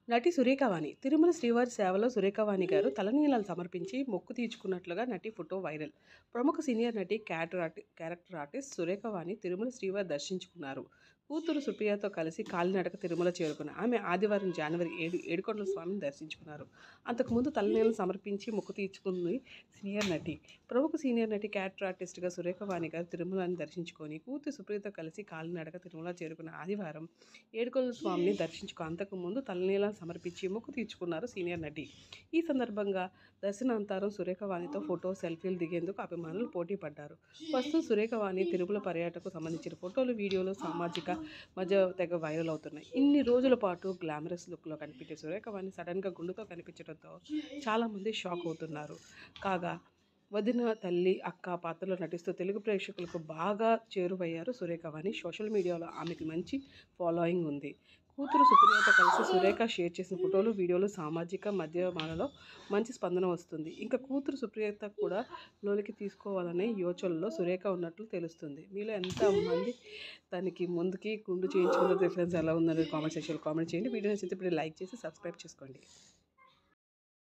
నటి సురేఖవాణి తిరుమల శ్రీవారి సేవలో సురేఖవాణి గారు తలనీలాలు సమర్పించి మొక్కు తీర్చుకున్నట్లుగా నటి ఫోటో వైరల్ ప్రముఖ సీనియర్ నటి క్యారెక్టర్ ఆర్టి క్యారెక్టర్ ఆర్టిస్ట్ సురేఖవాణి తిరుమల శ్రీవారి దర్శించుకున్నారు కూతురు సుప్రియతో కలిసి కాలినడక తిరుమల చేరుకున్న ఆమె ఆదివారం జనవరి ఏడు ఏడుకొండల స్వామిని దర్శించుకున్నారు అంతకుముందు తలనీలను సమర్పించి మొక్కు తీర్చుకుంది సీనియర్ నటి ప్రముఖ సీనియర్ నటి క్యారెక్టర్ ఆర్టిస్ట్గా సురేఖవాణి గారు తిరుమలని దర్శించుకొని కూతురు సుప్రియతో కలిసి కాలినడక తిరుమల చేరుకున్న ఆదివారం ఏడుకొండల స్వామిని దర్శించుకు అంతకుముందు తలనీలా సమర్పించి మొక్కు తీర్చుకున్నారు సీనియర్ నటి ఈ సందర్భంగా దర్శనాంతరం సురేఖవాణితో ఫోటో సెల్ఫీలు దిగేందుకు అభిమానులు పోటీ పడ్డారు ప్రస్తుతం సురేఖవాణి తిరుమల పర్యాటకు సంబంధించిన ఫోటోలు వీడియోలు సామాజిక మధ్య తెగ వైరల్ అవుతున్నాయి ఇన్ని రోజుల పాటు గ్లామరస్ లుక్లో కనిపించే సురేఖవాణి సడన్గా గుండుతో కనిపించడంతో చాలామంది షాక్ అవుతున్నారు కాగా వదిన తల్లి అక్క పాత్రలో నటిస్తూ తెలుగు ప్రేక్షకులకు బాగా చేరువయ్యారు సురేఖవాణి సోషల్ మీడియాలో ఆమెకి మంచి ఫాలోయింగ్ ఉంది కూతురు సుప్రియతో కలిసి సురేఖ షేర్ చేసిన ఫోటోలు వీడియోలు సామాజిక మాధ్యమాలలో మంచి స్పందన వస్తుంది ఇంకా కూతురు సుప్రియత కూడా లోనికి తీసుకోవాలనే యోచనలో సురేఖ ఉన్నట్లు తెలుస్తుంది మీలో ఎంతమంది తనకి ముందుకి గుండు చేయించుకున్న రిఫరెన్స్ ఎలా ఉందనేది కామెంట్ సెక్షన్లో కామెంట్ చేయండి వీడియో నచ్చితే ఇప్పుడు లైక్ చేసి సబ్స్క్రైబ్ చేసుకోండి